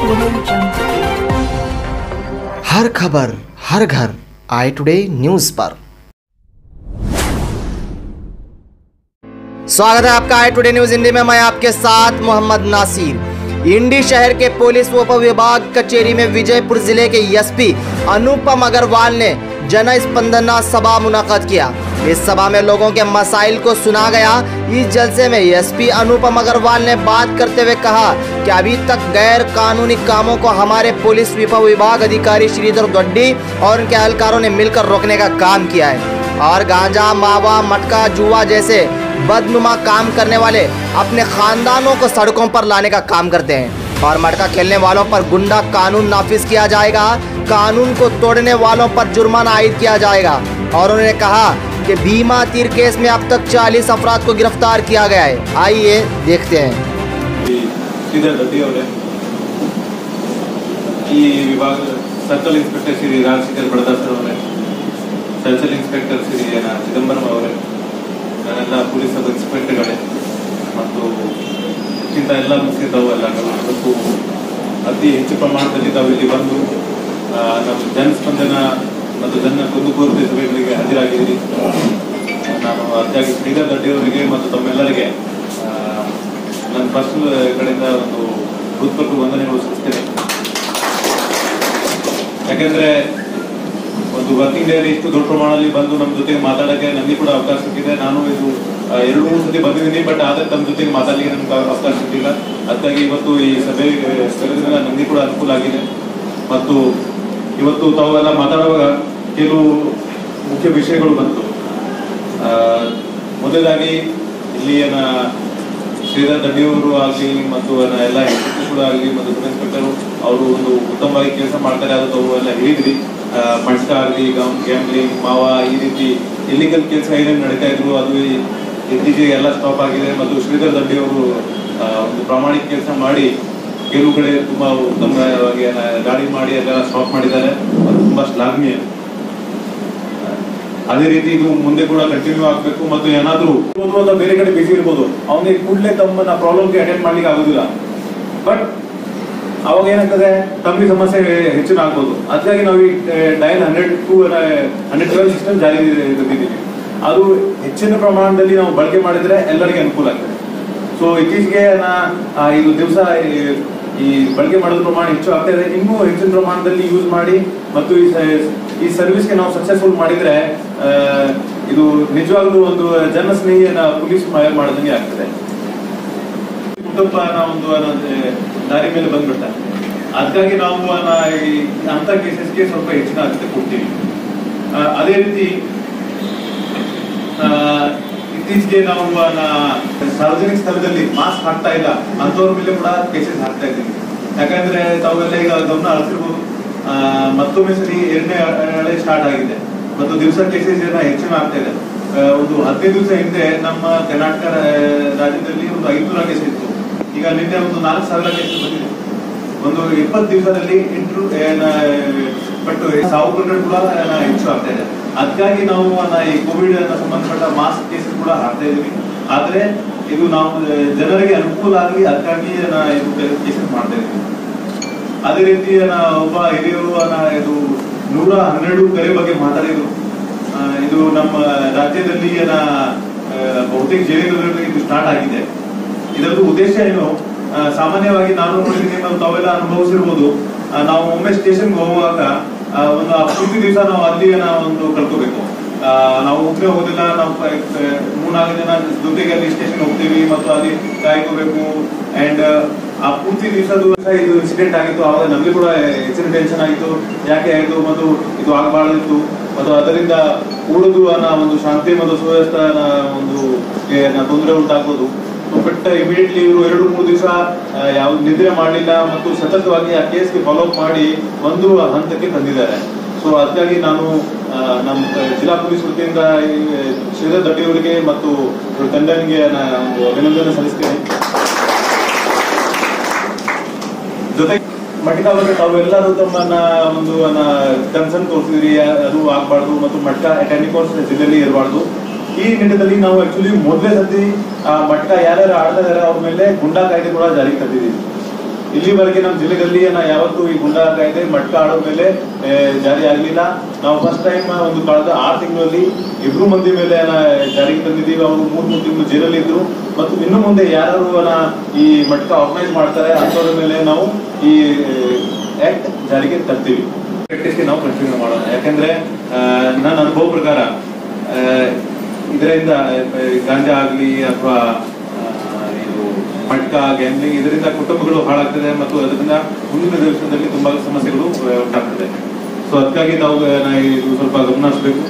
audio jungle. हर खबर हर घर I today news पर स्वागत है आपका आई टुडे न्यूज हिंदी में मैं आपके साथ मोहम्मद नासिर इंडी शहर के पुलिस उप विभाग कचेरी में विजयपुर जिले के एसपी अनुपम अग्रवाल ने जन स्पंदना सभा मुनद किया इस सभा में लोगों के मसाइल को सुना गया इस जलसे में एसपी अनुपम अग्रवाल ने बात करते हुए कहा कि अभी तक गैर कानूनी कामों को हमारे पुलिस उप विभाग अधिकारी श्रीधर दोड्डी और उनके एहलकारों ने मिलकर रोकने का काम किया है और गांजा मावा मटका जुआ जैसे बदनुमा काम करने वाले अपने खानदानों को सड़कों पर लाने का काम करते हैं और मटका खेलने वालों पर गुंडा कानून नाफिज किया जाएगा कानून को तोड़ने वालों पर जुर्माना आयद किया जाएगा और उन्होंने कहा कि भीमा तीर केस में अब तक 40 अफराद को गिरफ्तार किया गया है आइए देखते हैं ಈ ಶ್ರೀಧರ್ ದಡ್ಡಿ ಅವರೇ ಈ ವಿಭಾಗ ಸರ್ಕಲ್ ಇನ್ಸ್ಪೆಕ್ಟರ್ ಶ್ರೀ ರಾಜಶೇಖರ್ ಬಡದಾಸ್ ಅವರೇ ಸರ್ಕಲ್ ಇನ್ಸ್ಪೆಕ್ಟರ್ ಶ್ರೀ ಏನ ಚಿದಂಬರಂ ಅವರೇ ನಾನೆಲ್ಲ ಪೊಲೀಸ್ ಸಬ್ ಇನ್ಸ್ಪೆಕ್ಟರ್ಗಳೇ ಮತ್ತು ಹೆಚ್ಚಿನ ಎಲ್ಲ ಮುಖ್ಯದವು ಎಲ್ಲ ಮತ್ತು ಅತಿ ಹೆಚ್ಚು ಪ್ರಮಾಣದಲ್ಲಿ ತಾವು ಇಲ್ಲಿ ಬಂದು ಆ, ನಮ್ಮ ಜನಸ್ಪಂದನ ಮತ್ತು ಜನ ಕುಂದುಕೊರತೆ ಸಭೆಗಳಿಗೆ ಹಾಜರಾಗಿದ್ದೀರಿ ನಾನು ಅದಕ್ಕಾಗಿ ಶ್ರೀಧರ್ ದಡ್ಡಿ ಅವರಿಗೆ ಮತ್ತು ತಮ್ಮೆಲ್ಲರಿಗೆ ಆ, ನನ್ನ ಪರ್ಸನಲ್ ಕಡೆಯಿಂದ ಒಂದು ಹೃತ್ಪೂರ್ವಕ ವಂದನೆಗಳು ಸಲ್ಲಿಸ್ತೇನೆ ಯಾಕೆಂದ್ರೆ ಒಂದು ವರ್ಕಿಂಗ್ ಡೇ ಇಷ್ಟು ದೊಡ್ಡ ಪ್ರಮಾಣದಲ್ಲಿ ಬಂದು ನಮ್ಮ ಜೊತೆಗೆ ಮಾತಾಡಕ್ಕೆ ನನಗೆ ಕೂಡ ಅವಕಾಶ ಸಿಕ್ಕಿದೆ ನಾನು ಇದು ಆ, ಎರಡು ಮೂರು ಸತಿ ಬಂದಿದ್ದೀನಿ ಬಟ್ ಆದ್ರೆ ತಮ್ಮ ಜೊತೆಗೆ ಮಾತಾಡಲಿಕ್ಕೆ ನಮ್ಗೆ ಅವಕಾಶ ಸಿಕ್ಕಿಲ್ಲ ಅದಕ್ಕಾಗಿ ಇವತ್ತು ಈ ಸಭೆ ಕರೆದ್ರಿಂದ ನನಗೆ ಕೂಡ ಅನುಕೂಲ ಆಗಿದೆ ಮತ್ತು ಇವತ್ತು ತಾವೆಲ್ಲ ಮಾತಾಡುವಾಗ ಕೆಲವು ಮುಖ್ಯ ವಿಷಯಗಳು ಬಂತು ಆ, ಮೊದಲಾಗಿ ಇಲ್ಲಿಯನ ಶ್ರೀಧರ್ ದಡ್ಡಿಯವರು ಆಗಲಿ ಮತ್ತು ಏನ ಎಲ್ಲ ಇನ್ಸ್ಪೆಕ್ಟರ್ ಆಗಲಿ ಮತ್ತು ಸಬ್ ಇನ್ಸ್ಪೆಕ್ಟರ್ ಅವರು ಒಂದು ಉತ್ತಮವಾಗಿ ಕೆಲಸ ಮಾಡ್ತಾರೆ ಅದು ತಾವು ಎಲ್ಲ ಹೇಳಿದ್ರಿ ಆ, ಮಟ್ಕ ಆಗಲಿ ಗ್ಯಾಮ್ಲಿಂಗ್ ಮಾವ ಈ ರೀತಿ ಇಲ್ಲಿಗಲ್ ಕೆಲಸ ಏನೇನು ನಡೀತಾ ಇದ್ರು ಅದು ಈ- ಇತ್ತೀಚೆಗೆ ಎಲ್ಲ ಸ್ಟಾಪ್ ಆಗಿದೆ ಮತ್ತು ಶ್ರೀಧರ್ ದಡ್ಡಿಯವರು ಆ, ಒಂದು ಪ್ರಾಮಾಣಿಕ ಕೆಲಸ ಮಾಡಿ ಕೆಲವು ಕಡೆ ತುಂಬಾ ಉತ್ತಮವಾಗಿ ಏನ ಗಾಡಿ ಮಾಡಿ ಅದೆಲ್ಲ ಸ್ಟಾಪ್ ಮಾಡಿದ್ದಾರೆ ಅದು ತುಂಬಾ ಶ್ಲಾಘನೀಯ ಅದೇ ರೀತಿ ಇದು ಮುಂದೆ ಕೂಡ ಕಂಟಿನ್ಯೂ ಆಗ್ಬೇಕು ಮತ್ತು ಏನಾದ್ರೂ ಇರ್ಬೋದು ಅಥವಾ ಬೇರೆ ಕಡೆ ಬಿಸಿ ಇರ್ಬೋದು ಅವನಿಗೆ ಕೂಡಲೇ ತಮ್ಮನ್ನ ಪ್ರಾಬ್ಲಮ್ಗೆ ಅಟೆಂಡ್ ಮಾಡ್ಲಿಕ್ಕೆ ಆಗುದಿಲ್ಲ ಬಟ್ ಅವಾಗ ಏನಾಗ್ತದೆ ತಮಗೆ ಸಮಸ್ಯೆ ಹೆಚ್ಚಿನ ಆಗ್ಬೋದು ಅದಕ್ಕಾಗಿ ನಾವು ಈ dial hundred to hundred twelve system ಜಾರಿ ತಂದಿದ್ದೀವಿ ಅದು ಹೆಚ್ಚಿನ ಪ್ರಮಾಣದಲ್ಲಿ ನಾವು ಬಳಕೆ ಮಾಡಿದ್ರೆ ಎಲ್ಲರಿಗೆ ಅನುಕೂಲ ಆಗ್ತದೆ ಸೊ ಇತ್ತೀಚೆಗೆ ನಾ- ಆ, ಇದು ದಿವಸ ಈ ಬಳಕೆ ಮಾಡೋದ್ರ ಪ್ರಮಾಣ ಹೆಚ್ಚು ಆಗ್ತಾ ಇದೆ ಇನ್ನೂ ಹೆಚ್ಚಿನ ಪ್ರಮಾಣದಲ್ಲಿ ಯೂಸ್ ಮಾಡಿ ಮತ್ತು ಈ ಸ- ಈ ಸರ್ವಿಸ್ಗೆ ನಾವು ಸಕ್ಸಸ್ಫುಲ್ ಮಾಡಿದ್ರೆ ಆ, ಇದು ನಿಜವಾಗ್ಲೂ ಒಂದು ಜನಸ್ನೇಹಿಯನ್ನ ಪೊಲೀಸ್ ಮಾಡೋದಂಗೆ ಆಗ್ತದೆ ಕುಟುಂಬನ ಒಂದು ಅನ್ನೋದು ದಾರಿ ಮೇಲೆ ಬಂದ್ಬಿಡ್ತಾರೆ ಅದಕ್ಕಾಗಿ ನಾವು ಅನ್ನ ಈ ಅಂತ ಕೇಸಸ್ಗೆ ಸ್ವಲ್ಪ ಹೆಚ್ಚಿನ ಆದ್ಯತೆ ಕೊಡ್ತೀವಿ ಆ, ಅದೇ ರೀತಿ ಆ, ಇತ್ತೀಚೆಗೆ ನಾವು ಅನ್ನ ಸಾರ್ವಜನಿಕ ಸ್ಥಳದಲ್ಲಿ ಮಾಸ್ಕ್ ಹಾಕ್ತಾ ಇಲ್ಲ ಅಂತವ್ರ ಮೇಲೆ ಕೂಡ ಕೇಸಸ್ ಹಾಕ್ತಾ ಇದ್ದೀವಿ ಯಾಕಂದ್ರೆ ತಾವೆಲ್ಲ ಈಗ ಗಮನ ಹರಿಸಿರ್ಬೋದು ಆ, ಮತ್ತೊಮ್ಮೆ ಸರಿ ಎರಡನೇ ಅಲೆ ಸ್ಟಾರ್ಟ್ ಆಗಿದೆ ಮತ್ತು ದಿವಸ ಕೇಸಸ್ ಏನ ಹೆಚ್ಚಿನ ಆಗ್ತಾ ಇದೆ ಆ, ಒಂದು ಹದಿನೈದು ದಿವಸ ಹಿಂದೆ ನಮ್ಮ ಕರ್ನಾಟಕ ರಾ- ರಾಜ್ಯದಲ್ಲಿ ಒಂದು ಐನೂರ ಕೇಸ್ ಇತ್ತು ಈಗ ನಿನ್ನೆ ಒಂದು ನಾಲ್ಕು ಸಾವಿರ ಕೇಸ್ ಬಂದಿದೆ ಒಂದು ಇಪ್ಪತ್ತು ದಿವಸದಲ್ಲಿ ಇಂಟ್ರು ಬಟ್ ಸಾವು ಪ್ರಕರಣ ಕೂಡ ಏನ ಹೆಚ್ಚು ಆಗ್ತಾ ಇದೆ ಅದಕ್ಕಾಗಿ ನಾವು ಅನ್ನ ಈ ಕೋವಿಡ್ ಸಂಬಂಧಪಟ್ಟ ಮಾಸ್ಕ್ ಕೇಸಸ್ ಕೂಡ ಹಾಕ್ತಾ ಇದೀವಿ ಆದ್ರೆ ಇದು ನಾವು ಆ, ಜನರಿಗೆ ಅನುಕೂಲ ಆಗಲಿ ಅದಕ್ಕಾಗಿ ಏನ ಇದು ಕೇಸಸ್ ಮಾಡ್ತಾ ಇದೀವಿ ಅದೇ ರೀತಿ ಏನ ಒಬ್ಬ ಹಿರಿಯರು ಅನ್ನ ಇದು ನೂರ ಹನ್ನೆರಡು ಕರೆ ಬಗ್ಗೆ ಮಾತಾಡಿದ್ರು ಆ, ಇದು ನಮ್ಮ ರಾಜ್ಯದಲ್ಲಿ ಏನ ಆ, ಬಹುತೇಕ ಜೈಲುಗಳಲ್ಲಿ ಇದು ಸ್ಟಾರ್ಟ್ ಆಗಿದೆ ಇದರದ್ದು ಉದ್ದೇಶ ಏನು ಆ, ಸಾಮಾನ್ಯವಾಗಿ ನಾನು ನೋಡಿದ್ದೀನಿ ಮತ್ತು ತಾವೆಲ್ಲ ಅನುಭವಿಸಿರ್ಬೋದು ಆ, ನಾವು ಒಮ್ಮೆ ಸ್ಟೇಷನ್ಗೆ ಹೋಗುವಾಗ ಆ, ಒಂದು ಆ ಪೂರ್ತಿ ದಿವಸ ನಾವು ಅಲ್ಲಿ ನಾವು ಒಂದು ಕಳ್ಕೋಬೇಕು ಆ, ನಾವು ಒಬ್ಬರೇ ಹೋಗೋದಿಲ್ಲ ನಾವು ಮೂರ್ನಾಲ್ಕು ಜನ ಜೊತೆಗೆ ಅಲ್ಲಿ ಸ್ಟೇಷನ್ ಹೋಗ್ತೀವಿ ಮತ್ತು ಅಲ್ಲಿ ಕಾಯ್ಕೋಬೇಕು ಅಂಡ್ ಆ ಪೂರ್ತಿ ದಿವಸದ ಇದು ಇನ್ಸಿಡೆಂಟ್ ಆಗಿತ್ತು ಆವಾಗ ನಮಗೆ ಕೂಡ ಹೆಚ್ಚಿನ ಟೆನ್ಷನ್ ಆಯಿತು ಯಾಕೆ ಆಯಿತು ಮತ್ತು ಇದು ಆಗಬಾರ್ದಿತ್ತು ಮತ್ತು ಅದರಿಂದ ಕೂಡುದು ಅನ್ನೋ ಒಂದು ಶಾಂತಿ ಮತ್ತು ಸುವ್ಯವಸ್ಥೆ ಒಂದು ಏನ ತೊಂದರೆ ಉಂಟಾಗ್ಬೋದು ಬಟ್ ಇಮಿಡಿಯೇಟ್ಲಿ ಇವರು ಎರಡು ಮೂರು ದಿವಸ ಯಾವ ನಿದ್ರೆ ಮಾಡಲಿಲ್ಲ ಮತ್ತು ಸತತವಾಗಿ ಆ ಕೇಸ್ಗೆ ಫಾಲೋ ಅಪ್ ಮಾಡಿ ಒಂದು ಹಂತಕ್ಕೆ ತಂದಿದ್ದಾರೆ ಸೊ ಅದಕ್ಕಾಗಿ ನಾನು ಆ, ನಮ್ಮ ಜಿಲ್ಲಾ ಪೊಲೀಸ್ ವತಿಯಿಂದ ಈ ಶ್ರೀಧರ್ ದಡ್ಡಿ ಅವರಿಗೆ ಮತ್ತು ಇವ್ರ ತಂಡನಿಗೆ ನಾನು ಒಂದು ಅಭಿನಂದನೆ ಸಲ್ಲಿಸ್ತೇನೆ ಜೊತೆಗೆ ಮಟ್ಕ ಬಗ್ಗೆ ತಾವೆಲ್ಲರೂ ತಮ್ಮನ್ನ ಒಂದು ಕನ್ಸರ್ನ್ ತೋರಿಸಿದ್ರಿ ಅದು ಆಗ್ಬಾರ್ದು ಮತ್ತು ಮಟ್ಕ ಟೆನಿಕೋರ್ಸ್ ಜಿಲ್ಲೆಯಲ್ಲಿ ಇರಬಾರ್ದು ಈ ನಿಟ್ಟಿನಲ್ಲಿ ನಾವು ಆಕ್ಚುಲಿ ಮೊದಲೇ ಸತಿ ಆ ಮಟ್ಕ ಯಾರ್ಯಾರು ಆಡ್ತಾ ಇದಾರೆ ಅವ್ರ ಮೇಲೆ ಗುಂಡಾ ಕಾಯ್ದೆ ಕೂಡ ಜಾರಿಗೆ ತಂದಿದ್ದೀವಿ ಇಲ್ಲಿವರೆಗೆ ನಮ್ಮ ಜಿಲ್ಲೆಯಲ್ಲಿ ನಾ ಯಾವತ್ತೂ ಈ ಗುಂಡಾ ಕಾಯ್ದೆ ಮಟ್ಕ ಆಡೋ ಮೇಲೆ ಆ, ಜಾರಿ ಆಗಲಿಲ್ಲ ನಾವು ಫಸ್ಟ್ ಟೈಮ್ ಒಂದು ಕಳೆದ ಆರು ತಿಂಗಳಲ್ಲಿ ಇಬ್ರು ಮಂದಿ ಮೇಲೆ ನಾ ಜಾರಿಗೆ ತಂದಿದ್ದೀವಿ ಅವರು ಮೂರ್ ಮೂರು ತಿಂಗಳು ಜೈಲಲ್ಲಿ ಇದ್ರು ಮತ್ತು ಇನ್ನು ಮುಂದೆ ಯಾರು ಈ ಮಟ್ಕ ಆರ್ಗನೈಸ್ ಮಾಡ್ತಾರೆ ಅಂಥವ್ರ ಮೇಲೆ ನಾವು ಈ ಆಕ್ಟ್ ಜಾರಿಗೆ ತರ್ತೀವಿ ಪ್ರಾಕ್ಟೀಸ್ಗೆ ನಾವು ಕಂಟಿನ್ಯೂ ಮಾಡೋಣ ಯಾಕಂದ್ರೆ ಆ, ನನ್ನ ಅನುಭವ ಪ್ರಕಾರ ಆ, ಇದರಿಂದ ಆ, ಗಾಂಜಾ ಆಗಲಿ ಅಥವಾ ಇದು ಮಟ್ಕ ಗ್ಯಾಮ್ಲಿಂಗ್ ಇದರಿಂದ ಕುಟುಂಬಗಳು ಹಾಳಾಗ್ತದೆ ಮತ್ತು ಅದರಿಂದ ಮುಂದಿನ ದಿವಸದಲ್ಲಿ ತುಂಬಾ ಸಮಸ್ಯೆಗಳು ಆ, ಉಂಟಾಗ್ತದೆ ಸೊ ಅದಕ್ಕಾಗಿ ನಾವು ಆ, ನಾ ಇದು ಸ್ವಲ್ಪ ಗಮನ ಹರಿಸ್ಬೇಕು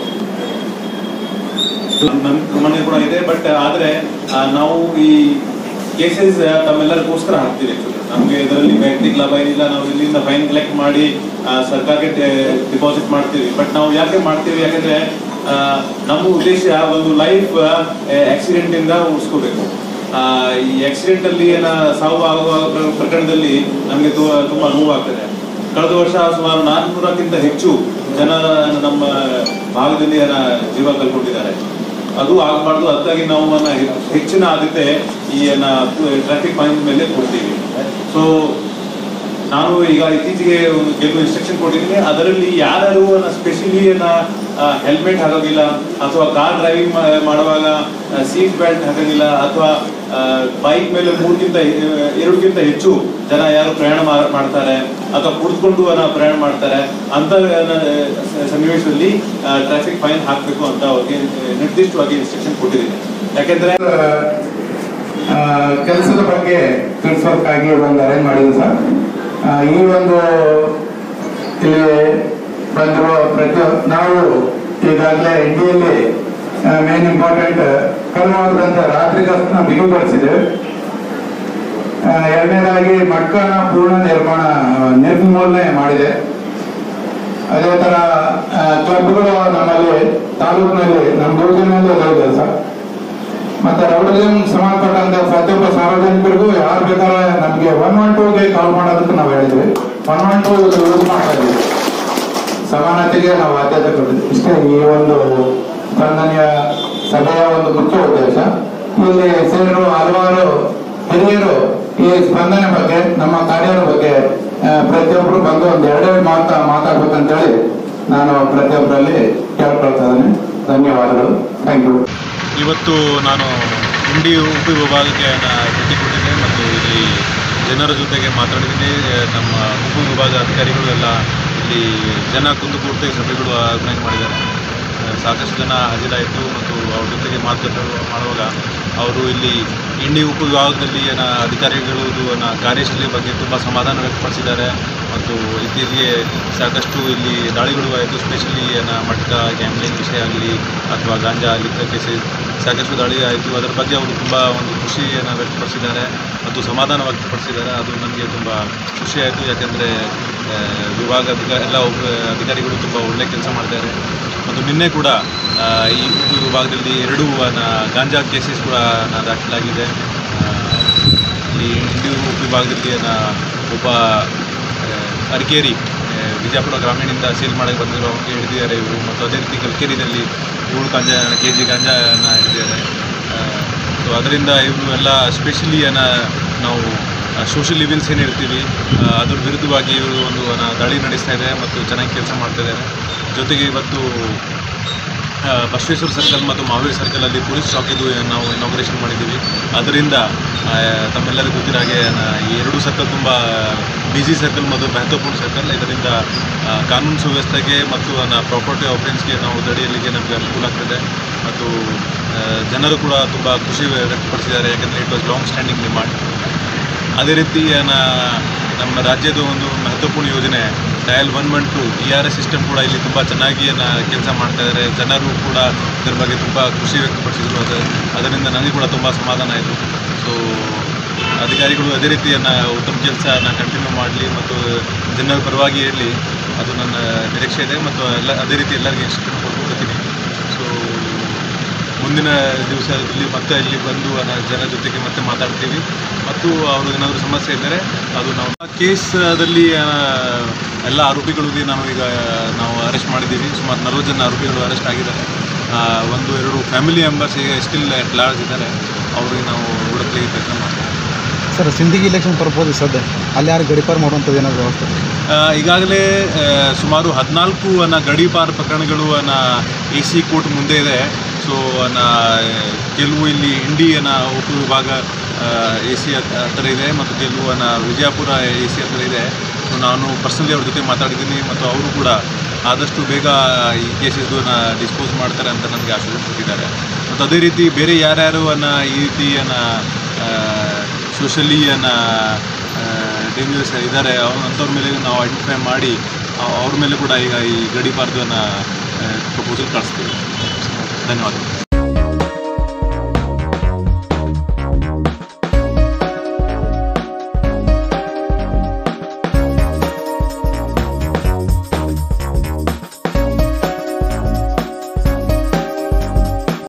ನನ್ನ ಗಮನ ಕೂಡ ಇದೆ ಬಟ್ ಆದ್ರೆ ಆ, ನಾವು ಈ ಕೇಸಸ್ ತಮ್ಮೆಲ್ಲರಿಗೋಸ್ಕರ ಹಾಕ್ತೀವಿ actually. ನಮ್ಗೆ ಇದರಲ್ಲಿ ವೈಯಕ್ತಿಕ ಲಾಭ ಏನಿಲ್ಲ ನಾವು ಇಲ್ಲಿಂದ ಫೈನ್ ಕಲೆಕ್ಟ್ ಮಾಡಿ ಆ, ಸರ್ಕಾರಕ್ಕೆ ಡಿಪಾಸಿಟ್ ಮಾಡ್ತೀವಿ ಬಟ್ ನಾವು ಯಾಕೆ ಮಾಡ್ತೀವಿ ಯಾಕಂದ್ರೆ ಆ, ನಮ್ಮ ಉದ್ದೇಶ ಒಂದು ಲೈಫ್ ಆಕ್ಸಿಡೆಂಟ್ ಇಂದ ಉಳಿಸ್ಕೋಬೇಕು ಆ, ಈ ಆಕ್ಸಿಡೆಂಟ್ ಅಲ್ಲಿ ಏನ ಸಾವು ಆಗುವ ಪ್ರ- ಪ್ರಕರಣದಲ್ಲಿ ನಮಗೆ ತು- ತುಂಬಾ ನೋವಾಗ್ತದೆ ಕಳೆದ ವರ್ಷ ಸುಮಾರು ನಾನ್ನೂರಕ್ಕಿಂತ ಹೆಚ್ಚು ಜನ ನಮ್ಮ ಭಾಗದಲ್ಲಿ ಏನ ಜೀವ ಕಳ್ಕೊಂಡಿದ್ದಾರೆ ಅದು ಆಗಬಾರ್ದು ಅದಕ್ಕಾಗಿ ನಾವು ಅನ್ನ ಹೆ- ಹೆಚ್ಚಿನ ಆದ್ಯತೆ ಈ ಟ್ರಾಫಿಕ್ ಪಾಯಿಂಟ್ ಮೇಲೆ ಕೊಡ್ತೀವಿ ಸೊ ನಾನು ಈಗ ಇತ್ತೀಚೆಗೆ ಒಂದು ಕೆಲವು ಇನ್ಸ್ಟ್ರಕ್ಷನ್ ಕೊಟ್ಟಿದ್ದೀನಿ ಅದರಲ್ಲಿ ಯಾರು ಸ್ಪೆಷಲಿ ಹೆಲ್ಮೆಟ್ ಹಾಕೋಗಿಲ್ಲ ಅಥವಾ ಕಾರ್ ಡ್ರೈವಿಂಗ್ ಮಾಡುವಾಗ ಸೀಟ್ ಬೆಲ್ಟ್ ಹಾಕೋಗಿಲ್ಲ ಅಥವಾ ಬೈಕ್ ಮೇಲೆ ಮೂರ್ಗಿಂತ ಎರಡಕ್ಕಿಂತ ಹೆಚ್ಚು ಜನ ಯಾರು ಪ್ರಯಾಣ ಮಾ- ಮಾಡ್ತಾರೆ ಅಥವಾ ಕುಳಿತುಕೊಂಡು ಪ್ರಯಾಣ ಮಾಡ್ತಾರೆ ಅಂತ ಸನ್ನಿವೇಶದಲ್ಲಿ ಟ್ರಾಫಿಕ್ ಫೈನ್ ಹಾಕಬೇಕು ಅಂತ ಅವ್ರಿಗೆ ನಿರ್ದಿಷ್ಟವಾಗಿ ಇನ್ಸ್ಟ್ರಕ್ಷನ್ ಕೊಟ್ಟಿದ್ದೀನಿ ಯಾಕೆಂದ್ರೆ ಕೆಲಸದ ಬಗ್ಗೆ ತಿಳಿಸೋದಕ್ಕಾಗಿ ಒಂದು ಅರೇಂಜ್ ಮಾಡಿದ್ವಿ ಸರ್ ಆ, ಈ ಒಂದು ಇಲ್ಲಿ ಬಂದಿರುವ ಪ್ರತಿ ನಾವು ಈಗಾಗಲೇ ಇಂಡಿಯಲ್ಲಿ ಮೇನ್ ಇಂಪಾರ್ಟೆಂಟ್ ಕರ್ನಾಟಕದಂತ ರಾತ್ರಿ ಗಸ್ತನ ಬಿಗುಗೊಳಿಸಿದ್ದೇವೆ ಆ, ಎರಡನೇದಾಗಿ ಮಟ್ಕನ ಪೂರ್ಣ ನಿರ್ಮಾಣ ನಿರ್ಮೂಲನೆ ಮಾಡಿದೆ ಅದೇ ತರ ಆ, ಕ್ಲಬ್ಗಳು ನಮ್ಮಲ್ಲಿ ತಾಲೂಕಿನಲ್ಲಿ ನಮ್ಮ ಡಿವಿಷನಲ್ಲಿ ಇದೆ ಸರ್ ಮತ್ತೆ ರೌಡರಿಸಂ ಸಂಬಂಧಪಟ್ಟಂತ ಪ್ರತಿಯೊಬ್ಬ ಸಾರ್ವಜನಿಕರಿಗೂ ಯಾರು ಬೇಕಾದ್ರೆ ನಮಗೆ ಒನ್ ಒನ್ ಟೂಗೆ ಕಾಲ್ ಮಾಡೋದಕ್ಕೆ ನಾವು ಹೇಳಿದ್ವಿ ಒನ್ ಒನ್ ಟೂ ಯೂಸ್ ಮಾಡ್ತಾ ಇದ್ವಿ ಸಮಾನತೆಗೆ ನಾವು ಆದ್ಯತೆ ಕೊಟ್ಟಿದ್ವಿ ಇಷ್ಟೇ ಈ ಒಂದು ಸ್ಪಂದನೆಯ ಸಭೆಯ ಒಂದು ಮುಖ್ಯ ಉದ್ದೇಶ ಇಲ್ಲಿ ಸೇರಿರುವ ಹಲವಾರು ಹಿರಿಯರು ಈ ಸ್ಪಂದನೆ ಬಗ್ಗೆ ನಮ್ಮ ಕಾರ್ಯದ ಬಗ್ಗೆ ಆ, ಪ್ರತಿಯೊಬ್ಬರು ಬಂದು ಒಂದು ಎರಡೆರಡು ಮಾತಾ ಮಾತಾಡ್ಬೇಕಂತೇಳಿ ನಾನು ಪ್ರತಿಯೊಬ್ಬರಲ್ಲಿ ಕೇಳ್ಕೊಳ್ತಾ ಇದ್ದೇನೆ ಧನ್ಯವಾದಗಳು ಥ್ಯಾಂಕ್ ಯು ಇವತ್ತು ನಾನು ಇಂಡಿ ಉಪವಿಭಾಗಕ್ಕೆ ನ- ಭೇಟಿ ಕೊಟ್ಟಿದ್ದೆ ಮತ್ತು ಇಲ್ಲಿ ಜನರ ಜೊತೆಗೆ ಮಾತಾಡಿದ್ದೀನಿ ಆ, ನಮ್ಮ ಉಪವಿಭಾಗ ಅಧಿಕಾರಿಗಳು ಎಲ್ಲ ಇಲ್ಲಿ ಜನ ಕುಂದುಕೂರ್ತಿ ಸಭೆಗಳು ಆರ್ಗನೈಸ್ ಮಾಡಿದ್ದಾರೆ ಆ, ಸಾಕಷ್ಟು ಜನ ಹಾಜರಾಯಿತು ಮತ್ತು ಅವ್ರ ಜೊತೆಗೆ ಮಾತುಕತೆ ಮಾಡುವಾಗ ಅವರು ಇಲ್ಲಿ ಇಂಡಿ ಉಪವಿಭಾಗದಲ್ಲಿ ಏನ ಅಧಿಕಾರಿಗಳು ನ ಕಾರ್ಯಶೈಲಿ ಬಗ್ಗೆ ತುಂಬ ಸಮಾಧಾನ ವ್ಯಕ್ತಪಡಿಸಿದ್ದಾರೆ ಮತ್ತು ಇತ್ತೀಚೆಗೆ ಸಾಕಷ್ಟು ಇಲ್ಲಿ ದಾಳಿಗಳು ಆಯಿತು ಸ್ಪೆಷಲಿ ಏನ ಮಟ್ಕ ಗ್ಯಾಮ್ಲಿಂಗ್ ವಿಷಯ ಆಗಲಿ ಅಥವಾ ಗಾಂಜಾ ಲಿಕ್ಕ ಕೇಸಸ್ ಸಾಕಷ್ಟು ದಾಳಿ ಆಯಿತು ಅದರ ಬಗ್ಗೆ ಅವರು ತುಂಬ ಒಂದು ಖುಷಿಯನ್ನು ವ್ಯಕ್ತಪಡಿಸಿದ್ದಾರೆ ಮತ್ತು ಸಮಾಧಾನ ವ್ಯಕ್ತಪಡಿಸಿದ್ದಾರೆ ಅದು ನನಗೆ ತುಂಬ ಖುಷಿಯಾಯಿತು ಯಾಕೆಂದರೆ ವಿಭಾಗ ಅಧಿಕ- ಎಲ್ಲ ಉಪ ಅಧಿಕಾರಿಗಳು ತುಂಬ ಒಳ್ಳೆ ಕೆಲಸ ಮಾಡಿದ್ದಾರೆ ಮತ್ತು ನಿನ್ನೆ ಕೂಡ ಆ, ಈ ಉಪ ವಿಭಾಗದಲ್ಲಿ ಎರಡು ನ ಗಾಂಜಾ ಕೇಸಸ್ ಕೂಡ ನ ದಾಖಲಾಗಿದೆ ಆ, ಈ ಇಂಡಿ ಉಪ ವಿಭಾಗದಲ್ಲಿ ನ ಒಬ್ಬ ಆ, ಅರಕೇರಿ ಆ, ವಿಜಯಪುರ ಗ್ರಾಮೀಣದಿಂದ ಸೇಲ್ ಮಾಡಕ್ಕೆ ಬಂದಿರೋ ಅವ್ರಿಗೆ ಹಿಡಿದಿದ್ದಾರೆ ಇವರು ಮತ್ತು ಅದೇ ರೀತಿ ಕಲ್ಕೇರಿನಲ್ಲಿ ಏಳು ಗಾಂಜಾ ಕೆ ಜಿ ಗಾಂಜಾನ ಹಿಡಿದಿದ್ದಾರೆ ಸೊ ಅದರಿಂದ ಇವರು ಎಲ್ಲ ಸ್ಪೆಷಲಿ ಏನ ನಾವು ಸೋಷಿಯಲ್ ಲಿವಿಲ್ಸ್ ಏನು ಹೇಳ್ತೀವಿ ಆ, ಅದ್ರ ವಿರುದ್ಧವಾಗಿ ಇವರು ಒಂದು ಅನ್ನ ದಾಳಿ ನಡೆಸ್ತಾ ಇದೆ ಮತ್ತು ಚೆನ್ನಾಗಿ ಕೆಲಸ ಮಾಡ್ತಾ ಇದ್ದಾರೆ ಜೊತೆಗೆ ಇವತ್ತು ಆ, ಬಸವೇಶ್ವರ ಸರ್ಕಲ್ ಮತ್ತು ಮಹಾವೀರ್ ಸರ್ಕಲಲ್ಲಿ ಪೊಲೀಸ್ ಚೌಕಿದು ನಾವು ಇನಾಗ್ರೇಷನ್ ಮಾಡಿದ್ದೀವಿ ಅದರಿಂದ ಆ, ತಮ್ಮೆಲ್ಲರಿಗೂ ಗೊತ್ತಿರೋ ಹಾಗೆ ನ- ಈ ಎರಡು ಸರ್ಕಲ್ ತುಂಬ ಬಿಜಿ ಸರ್ಕಲ್ ಮತ್ತು ಮಹತ್ವಪೂರ್ಣ ಸರ್ಕಲ್ ಇದರಿಂದ ಆ, ಕಾನೂನು ಸುವ್ಯವಸ್ಥೆಗೆ ಮತ್ತು ಪ್ರಾಪರ್ಟಿ ಆಫರೆನ್ಸ್ಗೆ ನಾವು ದಡಿಯಲ್ಲಿಗೆ ನಮಗೆ ಅನುಕೂಲ ಆಗ್ತದೆ ಮತ್ತು ಆ, ಜನರು ಕೂಡ ತುಂಬ ಖುಷಿ ವ್ಯಕ್ತಪಡಿಸಿದ್ದಾರೆ ಯಾಕಂದರೆ it was long standing demand ಅದೇ ರೀತಿ ನ- ನಮ್ಮ ರಾಜ್ಯದ ಒಂದು ಮಹತ್ವಪೂರ್ಣ ಯೋಜನೆ dial one one two E R S system ಕೂಡ ಇಲ್ಲಿ ತುಂಬ ಚೆನ್ನಾಗಿ ಕೆಲಸ ಮಾಡ್ತಾ ಇದ್ದಾರೆ ಜನರು ಕೂಡ ಇದ್ರ ಬಗ್ಗೆ ತುಂಬ ಖುಷಿ ವ್ಯಕ್ತಪಡಿಸಿದ್ರು ಅದು ಅದರಿಂದ ನನಗೆ ಕೂಡ ತುಂಬ ಸಮಾಧಾನ ಆಯಿತು ಸೊ ಅಧಿಕಾರಿಗಳು ಅದೇ ರೀತಿಯನ್ನು ಉತ್ತಮ ಕೆಲಸನ ಕಂಟಿನ್ಯೂ ಮಾಡಲಿ ಮತ್ತು ಜನರ ಪರವಾಗಿ ಇರಲಿ ಅದು ನನ್ನ ನಿರೀಕ್ಷೆ ಇದೆ ಮತ್ತು ಎಲ್ಲ ಅದೇ ರೀತಿ ಎಲ್ಲರಿಗೂ ಇನ್ಸ್ಟ್ರಕ್ಷನ್ ಕೊಡ್ಕೊಳ್ತೀನಿ ಸೊ ಮುಂದಿನ ದಿವಸದಲ್ಲಿ ಮತ್ತೆ ಇಲ್ಲಿ ಬಂದು ಆ ಜನ ಜೊತೆಗೆ ಮತ್ತೆ ಮಾತಾಡ್ತೀವಿ ಮತ್ತು ಅವ್ರಿಗೆ ಏನಾದರೂ ಸಮಸ್ಯೆ ಇದ್ದರೆ ಅದು ನಾವು ಕೇಸದಲ್ಲಿ ಆ, ಎಲ್ಲ ಆರೋಪಿಗಳಿಗೆ ನಾವು ಈಗ ನಾವು ಅರೆಸ್ಟ್ ಮಾಡಿದ್ದೀವಿ ಸುಮಾರು ನಲವತ್ತು ಜನ ಆರೋಪಿಗಳು ಅರೆಸ್ಟ್ ಆಗಿದ್ದಾರೆ ಆ, ಒಂದು ಎರಡು ಫ್ಯಾಮಿಲಿ ಮೆಂಬರ್ಸ್ ಈಗ ಸ್ಟಿಲ್ ಅಟ್ ಲಾರ್ಜ್ ಇದ್ದಾರೆ ಅವ್ರಿಗೆ ನಾವು ಹುಡುಕ್ಲಿಕ್ಕೆ ಪ್ರಯತ್ನ ಮಾಡ್ತೀವಿ ಸರ್ ಸಿಂದಗಿ ಇಲೆಕ್ಷನ್ ಬರ್ಬೋದು ಸದ್ಯ ಅಲ್ಲಿ ಯಾರು ಗಡಿಪಾರು ಮಾಡುವಂಥದ್ದು ಏನಾದರೂ ವ್ಯವಸ್ಥೆ ಆ, ಈಗಾಗಲೇ ಆ, ಸುಮಾರು ಹದಿನಾಲ್ಕು ಅನ್ನ ಗಡೀಪಾರ್ ಪ್ರಕರಣಗಳು ಅನ್ನ ಎ ಸಿ ಕೋರ್ಟ್ ಮುಂದೆ ಇದೆ ಸೊ ಅನ್ನ ಕೆಲವು ಇಲ್ಲಿ ಇಂಡಿಯನ ಉಪವಿಭಾಗ ಎ ಸಿ ಹತ್ರ ಇದೆ ಮತ್ತು ಕೆಲವು ಅನ್ನ ವಿಜಯಪುರ ಎ ಸಿ ಹತ್ರ ಇದೆ ಸೊ ನಾನು ಪರ್ಸನಲಿ ಅವ್ರ ಜೊತೆ ಮಾತಾಡಿದ್ದೀನಿ ಮತ್ತು ಅವರು ಕೂಡ ಆದಷ್ಟು ಬೇಗ ಈ ಕೇಸಸ್ನ ಡಿಸ್ಪೋಸ್ ಮಾಡ್ತಾರೆ ಅಂತ ನನಗೆ ಆಶ್ವಾಸನೆ ಕೊಟ್ಟಿದ್ದಾರೆ ಮತ್ತು ಅದೇ ರೀತಿ ಬೇರೆ ಯಾರ್ಯಾರು ಅನ್ನ ಈ ರೀತಿ ಅನ್ನ ಸೋಷಲಿ ಅನ್ನ ಡೇಂಜರಸ್ ಇದ್ದಾರೆ ಅವ್ರ ಅಂಥವ್ರ ಮೇಲೆ ನಾವು ಐಡೆಂಟಿಫೈ ಮಾಡಿ ಅವ್- ಅವ್ರ ಮೇಲೆ ಕೂಡ ಈಗ ಈ ಗಡಿಪಾರ್ದನ್ನ ಪ್ರಪೋಸಲ್ ಕಳಿಸ್ತೀವಿ ಧನ್ಯವಾದಗಳು